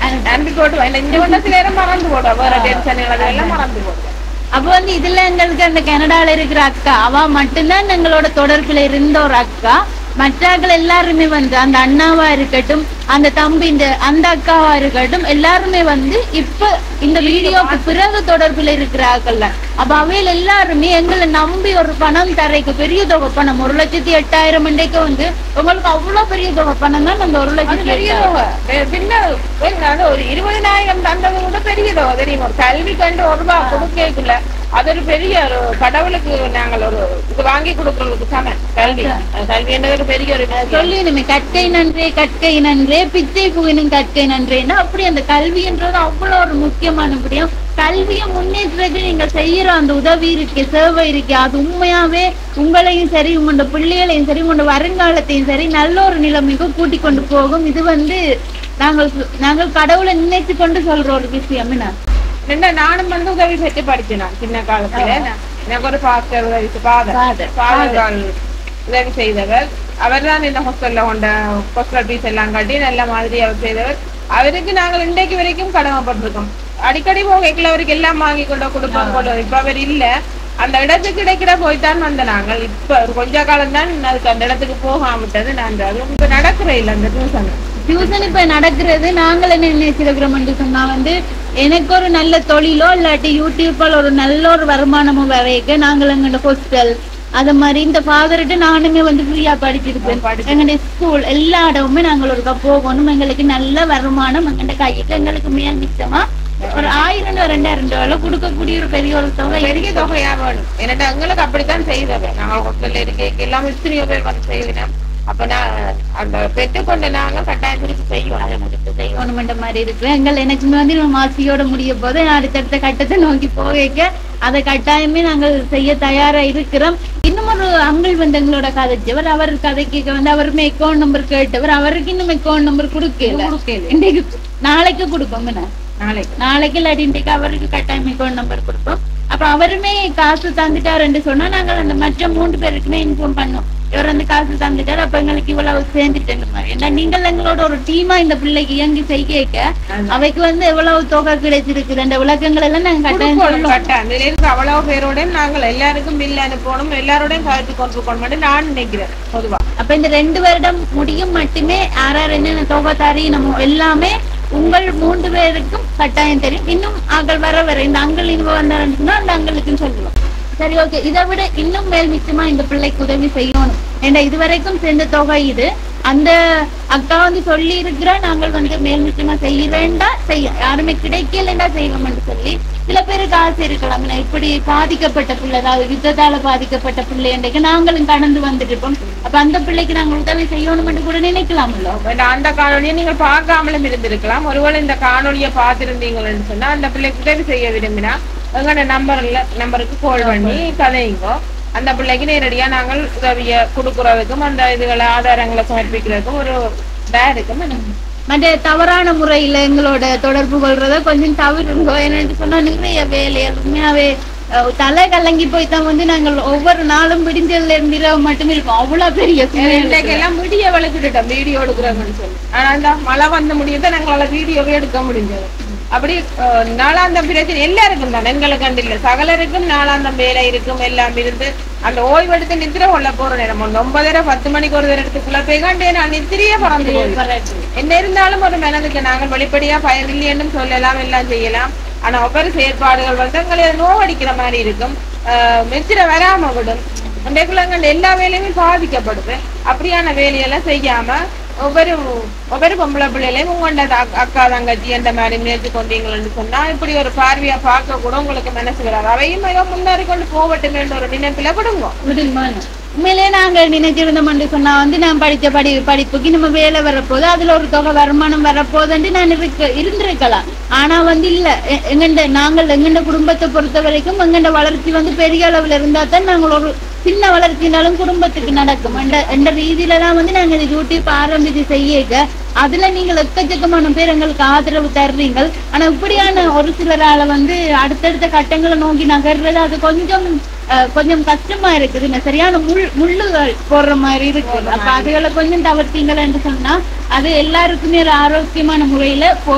A: நன்றி போட்டு இந்த இங்க கொண்டு சில நேரம் மறந்து போடுவா வேற டென்ஷன் அதெல்லாம் மறந்து போடுவா
B: அப்ப வந்து இதுல எங்களுக்கு அந்த கனடால இருக்கிற அக்கா அவ மட்டும்தான் எங்களோட தொடர்புல இருந்த ஒரு அக்கா மற்றாக்கள் எல்லாருமே வந்து அந்த அண்ணாவா இருக்கட்டும் அந்த தம்பி இந்த அந்த அக்காவா இருக்கட்டும் எல்லாருமே வந்து இப்ப இந்த வீடியோக்கு பிறகு தொடர்புல இருக்கிற ஆக்கள்ல அப்ப அவையில் எல்லாருமே எங்களை நம்பி ஒரு பணம் தரைக்கு பெரிய தொகை பணம் ஒரு லட்சத்தி எட்டாயிரம் இன்றைக்கு வந்து உங்களுக்கு அவ்வளவு பெரிய தொகை பணம் தான் அந்த ஒரு
A: அது
B: லட்சத்தி
A: பெரிய
B: எட்டாயிரம்.
A: தொகை. பெ- பின்ன ஏங்க, அது ஒரு இருபதினாயிரம் தந்தது கூட பெரிய தொகை தெரியுமா ஒரு கல்வி கண்டு ஒரு ரூபாய் கொடுக்கல அது ஒரு பெரிய ஒரு கடவுளுக்கு நாங்கள் ஒரு இது வாங்கி கொடுக்கறதுக்கு சமம் கல்வி அது கல்வின்றது ஒரு பெரிய ஒரு விஷயம்.
B: சொல்லிடுமே கற்கை நன்றே கற்கை நன்றே பிச்சை புகினும் கற்கை நன்றேன்னா அப்படி அந்த கல்வின்றது அவ்வளவு ஒரு முக்கியமான விடயம் கல்வியை முன்னேற்றத்துக்கு நீங்க செய்யற அந்த உதவி இருக்கு சேவை இருக்கு அது உண்மையாவே உங்களையும் சரி உங்களோட பிள்ளைகளையும் சரி உங்களோட வருங்காலத்தையும் சரி நல்ல ஒரு நிலைமைக்கு கூட்டி கொண்டு போகும் இது வந்து நாங்கள் சு- நாங்கள் கடவுளை நினைச்சு கொண்டு சொல்ற ஒரு விஷயம் என்ன
A: என்ன நானும் வந்து உதவி பெற்று படிச்சேன் நான் சின்ன காலத்துல நான் எனக்கு ஒரு பாஸ்டர் உதவி
B: Father.
A: ஃபாதர் ஃபாதர் உதவி செய்தவர் அவர் தான் இந்த ஹாஸ்டல்ல கொண்ட ஹாஸ்டல் ஃபீஸ் எல்லாம் கட்டி நல்ல மாதிரி அவர் செய்தவர் அவருக்கு நாங்கள் இன்றைக்கு வரைக்கும் கடமைப்பட்டிருக்கோம் அடிக்கடி போகைக்குள்ள அவருக்கு எல்லாம் வாங்கி கொண்டு கொடுப்போம் கொண்டு வரோம். இப்ப அவர் இல்ல அந்த இடத்துக்கு இடைக்கிட போய்தான் வந்த நாங்கள் இப்ப ஒரு கொஞ்ச காலம் தான் அதுக்கு அந்த இடத்துக்கு போகாம விட்டது நான் அது இப்ப நடக்கிற இல்லை அந்த டியூஷன்
B: டியூஷன் இப்ப நடக்கிறது நாங்கள் என்ன நினைச்சிருக்கிறோம் சொன்னா வந்து எனக்கு ஒரு நல்ல தொழிலோ இல்லாட்டி யூடியூப்ல ஒரு நல்ல ஒரு வருமானமோ வரைக்க நாங்கள் எங்களோட ஹாஸ்டல் அது மாதிரி இந்த ஃபாதர்கிட்ட நானுமே வந்து ஃப்ரீயா படிச்சிருப்பேன் எங்களுடைய ஸ்கூல் எல்லா இடமுமே நாங்கள் ஒருக்கா போகணும் எங்களுக்கு நல்ல வருமானம் எங்கள்ட கைக்கு எங்களுக்கு மேல் மிச்சமா ஒரு ஆயிரம் ரூபா ரெண்டாயிரம் ரூபாய் கொடுக்கக்கூடிய ஒரு பெரிய ஒரு தொகை
A: பெரிய தொகையா வேணும் என்னடா எங்களுக்கு அப்படித்தான் செய்தவன் நாங்கள் ஹோட்டல்ல இருக்க எல்லாம் எத்தனையோ பேர் வந்து செய்வினோம் அப்ப நான் அந்த பெற்றுக்கொண்ட நாங்க கட்டாயம் திருப்பி செய்வோம் அதை முடித்து செய்வோம்
B: கவர்மெண்ட் மாதிரி இருக்கு எங்கள் எனக்குமே வந்து நம்ம மாசியோட முடிய போது அடுத்தடுத்த கட்டத்தை நோக்கி போக அதை கட்டாயமே நாங்கள் செய்ய தயாரா இருக்கிறோம் இன்னும் ஒரு அங்கிள் வந்து எங்களோட கதைச்சவர் அவர் கதைக்கு வந்து அவருமே அக்கௌண்ட் நம்பர் கேட்டவர் அவருக்கு இன்னும் அக்கௌண்ட் நம்பர் கொடுக்கல இன்றைக்கு நாளைக்கு கொடுப்போம் என்ன
A: நாளைக்கு
B: நாளைக்கு இல்லாட்டி இன்றைக்கு அவருக்கு கட்டாயம் அக்கௌண்ட் நம்பர் கொடுப்போம் அப்ப அவருமே காசு தந்துட்டாருன்னு சொன்னா நாங்கள் அந்த மற்ற மூன்று பேருக்குமே இன்ஃபார்ம் பண்ணோம் இவர் வந்து காசு தந்துட்டாரு அப்ப எங்களுக்கு இவ்வளவு சேர்ந்துட்டு மாதிரி ஏன்னா நீங்கள் எங்களோட ஒரு டீமா இந்த பிள்ளைக்கு இயங்கி செய்ய அவைக்கு வந்து எவ்வளவு தொகை கிடைச்சிருக்கு அந்த விளக்கங்கள் எல்லாம் நாங்க கட்டாயம்
A: கொடுக்கணும்
B: சொல்லுவோம்
A: கட்டாயம் இதுல இருக்க அவ்வளவு பேரோடையும் நாங்கள் எல்லாருக்கும் பில் அனுப்பணும் எல்லாரோடையும் கருத்து கொண்டிருக்கணும் நான் நினைக்கிறேன் பொதுவா
B: அப்ப இந்த ரெண்டு வருடம் முடியும் மட்டுமே யார் யார் என்னென்ன தொகை தாரி நம்ம எல்லாமே உங்கள் மூன்று பேருக்கும் கட்டாயம் தெரியும் இன்னும் ஆக்கள் வர வர இந்த அங்கிள் இங்க வந்தாருன்னு சொன்னா அந்த அங்கிளுக்கும் சொல்லுவோம் சரி ஓகே இதை விட இன்னும் மேல் மிச்சமா இந்த பிள்ளைக்கு உதவி செய்யணும் ஏன்னா இதுவரைக்கும் சேர்ந்த தொகை இது அந்த அக்கா வந்து சொல்லி இருக்கிறா நாங்கள் வந்து மேல் மிச்சமா செய்யறேன்டா செய்ய யாருமே கிடைக்கலண்டா செய்வோம்னு சொல்லி சில பேருக்கு ஆசை இருக்கலாம் நான் இப்படி பாதிக்கப்பட்ட பிள்ளை அதாவது யுத்தத்தால பாதிக்கப்பட்ட பிள்ளை இன்றைக்கு நாங்களும் கடந்து வந்துட்டு இருப்போம் அப்ப அந்த பிள்ளைக்கு நாங்கள் உதவி செய்யணும்னு கூட நினைக்கலாம்ல
A: ஏன்னா அந்த காணொலியை நீங்கள் பார்க்காமலும் இருந்திருக்கலாம் ஒருவேளை இந்த காணொலியை பார்த்திருந்தீங்கன்னு சொன்னா அந்த பிள்ளைக்கு உதவி செய்ய விரும்பினா எங்களோட நம்பர்ல நம்பருக்கு கால் பண்ணி கதையுங்கோ அந்த பிள்ளைக்கு நேரடியா நாங்கள் உதவிய கொடுக்கறதுக்கும் அந்த இதுகளை ஆதாரங்களை சமர்ப்பிக்கிறதுக்கும் ஒரு பேர் இருக்கும் எனக்கு
B: மற்ற தவறான முறையில எங்களோட தொடர்பு கொள்றத கொஞ்சம் தவிருங்க என்னன்னு சொன்னா நிறைய வேலைகள் உண்மையாவே அஹ், தலை கலங்கி போய் தான் வந்து நாங்கள் ஒவ்வொரு நாளும் விடிஞ்சதுல இருந்து இரவு மட்டும் இருக்கோம் அவ்வளவு பெரிய சுமை
A: இன்றைக்கு எல்லாம் வீடியோ வளர்த்துட்டோம் வீடியோ எடுக்கிறோம்னு சொல்லி ஆனா அந்த மழை வந்த முடியதான் எங்களால வீடியோவே எடுக்க முடிஞ்சது அப்படி அஹ், நாளாந்தம் பிரச்சனை எல்லாருக்கும் தான் எங்களுக்கு கண்டு இல்லை சகலருக்கும் நாளாந்தம் வேலை இருக்கும் எல்லாம் இருந்து அந்த ஓய்வெடுத்து நித்திர கொள்ள போற நேரம் ஒன்று ஒன்பதரை பத்து மணிக்கு ஒரு இடத்துக்குள்ள போய் கண்டே நான் நித்திரியே பறந்து போயிடுவேன். என்ன இருந்தாலும் ஒரு மனதுக்கு நாங்கள் வெளிப்படையா பயம் இல்லையென்றும் சொல்லலாம் எல்லாம் செய்யலாம் ஆனா ஒவ்வொரு செயற்பாடுகள் வந்து எங்களை நோவடிக்கிற மாதிரி இருக்கும் ஆஹ் மெச்சிர வராம விடும் இன்றைக்குள்ள எல்லா வேலையுமே பாதிக்கப்படுது அப்படியான வேலையெல்லாம் செய்யாம ஒவ்வொரு ஒவ்வொரு பொம்பளை பிள்ளைகளையும் உங்கள்ட அக்- அக்கா தங்கச்சி அந்த மாதிரி முயற்சி கொண்டீங்கன்னு சொன்னா இப்படி ஒரு பார்வையா பார்க்க கூட உங்களுக்கு மனசு வராது அவையும் ஏதோ முன்னேறி கொண்டு போகட்டுமேன்ற ஒரு நினைப்புல விடுங்க
B: விடுங்கன்னு. உண்மையிலேயே நாங்க நினைச்சிருந்தோம்னு சொன்னா வந்து நான் படிச்ச படி படிப்புக்கு நம்ம வேலை வரப்போகுது அதுல ஒரு தொகை வருமானம் வரப்போகுதுன்ட்டு நான் இருக்க இருந்திருக்கலாம் ஆனா வந்து இல்ல எ- எங்கண்ட நாங்கள் எங்கண்ட குடும்பத்தை பொறுத்த வரைக்கும் எங்கண்ட வளர்ச்சி வந்து பெரிய அளவுல இருந்தா தான் நாங்கள் ஒரு சின்ன வளர்ச்சினாலும் குடும்பத்துக்கு நடக்கும் என்ற என்ற ரீதியில தான் வந்து நாங்க இந்த யூடியூப் ஆரம்பிச்சு செய்யக்க அதுல நீங்கள் எக்கச்சக்கமான பேர் எங்களுக்கு ஆதரவு தர்றீங்க ஆனா இப்படியான ஒரு சிலரால வந்து அடுத்தடுத்த கட்டங்களை நோக்கி நகர்றது அது கொஞ்சம் அஹ், கொஞ்சம் கஷ்டமா இருக்குது இந்த சரியான முள் முள்ளுகள் போடுற மாதிரி இருக்கு அப்ப அதுகளை கொஞ்சம் தவிர்த்தீங்கள் என்று சொன்னா அது எல்லாருக்குமே ஒரு ஆரோக்கியமான முறையில போய்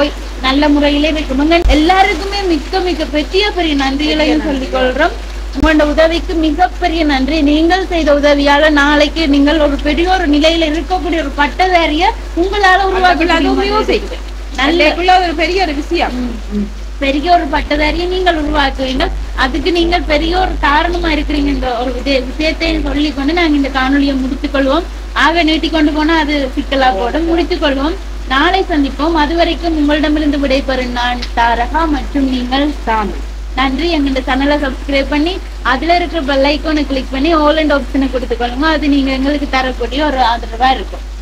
B: நல்ல முறையிலே இருக்கும் உங்க எல்லாருக்குமே மிக்க மிக்க பெரிய பெரிய நன்றிகளையும் சொல்லிக் கொள்றோம் உங்களோட உதவிக்கு மிகப்பெரிய நன்றி நீங்கள் செய்த உதவியால நாளைக்கு நீங்கள் ஒரு பெரிய ஒரு நிலையில இருக்கக்கூடிய ஒரு பட்டதாரிய உங்களால உருவாக்கி நல்ல
C: ஒரு பெரிய ஒரு விஷயம்
B: பெரிய ஒரு பட்டதாரியை நீங்கள் உருவாக்குவீங்க அதுக்கு நீங்கள் பெரிய ஒரு காரணமா இருக்கிறீங்க இந்த ஒரு வித- விஷயத்தையும் சொல்லிக் கொண்டு நாங்க இந்த காணொலியை முடித்துக் கொள்வோம் ஆக நீட்டிக் கொண்டு போனா அது சிக்கலா போடும் முடித்துக் கொள்வோம் நாளை சந்திப்போம் அதுவரைக்கும் உங்களிடமிருந்து விடைபெறும் நான் தாரகா மற்றும் நீங்கள் சாமி நன்றி எங்க சேனலை சப்ஸ்கிரைப் பண்ணி அதுல இருக்கிற பெல் ஐக்கானை கிளிக் பண்ணி ஆல் அண்ட் ஆப்ஷனை கொடுத்துக்கொள்ளுங்க அது நீங்க எங்களுக்கு தரக்கூடிய ஒரு ஆதரவா இருக்கும்